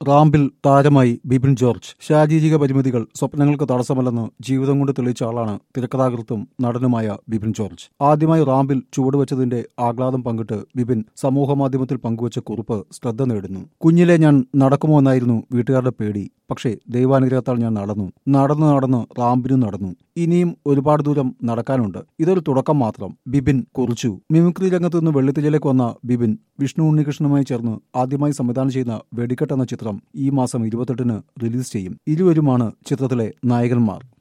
റാമ്പിൽ താരമായി ബിപിൻ ജോർജ് ശാരീരിക പരിമിതികൾ സ്വപ്നങ്ങൾക്ക് തടസ്സമല്ലെന്ന് ജീവിതം കൊണ്ട് തെളിയിച്ച ആളാണ് തിരക്കഥാകൃത്തും നടനുമായ ബിപിൻ ജോർജ് ആദ്യമായി റാമ്പിൽ ചുവടുവെച്ചതിന്റെ ആഹ്ലാദം പങ്കിട്ട് ബിപിൻ സമൂഹമാധ്യമത്തിൽ പങ്കുവച്ച കുറിപ്പ് ശ്രദ്ധ നേടുന്നു കുഞ്ഞിലെ ഞാൻ നടക്കുമോ എന്നായിരുന്നു വീട്ടുകാരുടെ പേടി പക്ഷേ ദൈവാനുഗ്രഹത്താൽ ഞാൻ നടന്നു നടന്നു നടന്ന് റാമ്പിനും നടന്നു ഇനിയും ഒരുപാട് ദൂരം നടക്കാനുണ്ട് ഇതൊരു തുടക്കം മാത്രം ബിപിൻ കുറിച്ചു മിമിക്രി രംഗത്ത് നിന്ന് വെള്ളിത്തിരയിലേക്ക് വന്ന ബിപിൻ വിഷ്ണു ഉണ്ണികൃഷ്ണനുമായി ചേർന്ന് ആദ്യമായി സംവിധാനം ചെയ്യുന്ന വെടിക്കെട്ട് എന്ന ചിത്രം ഈ മാസം ഇരുപത്തെട്ടിന് റിലീസ് ചെയ്യും ഇരുവരുമാണ് ചിത്രത്തിലെ നായകന്മാർ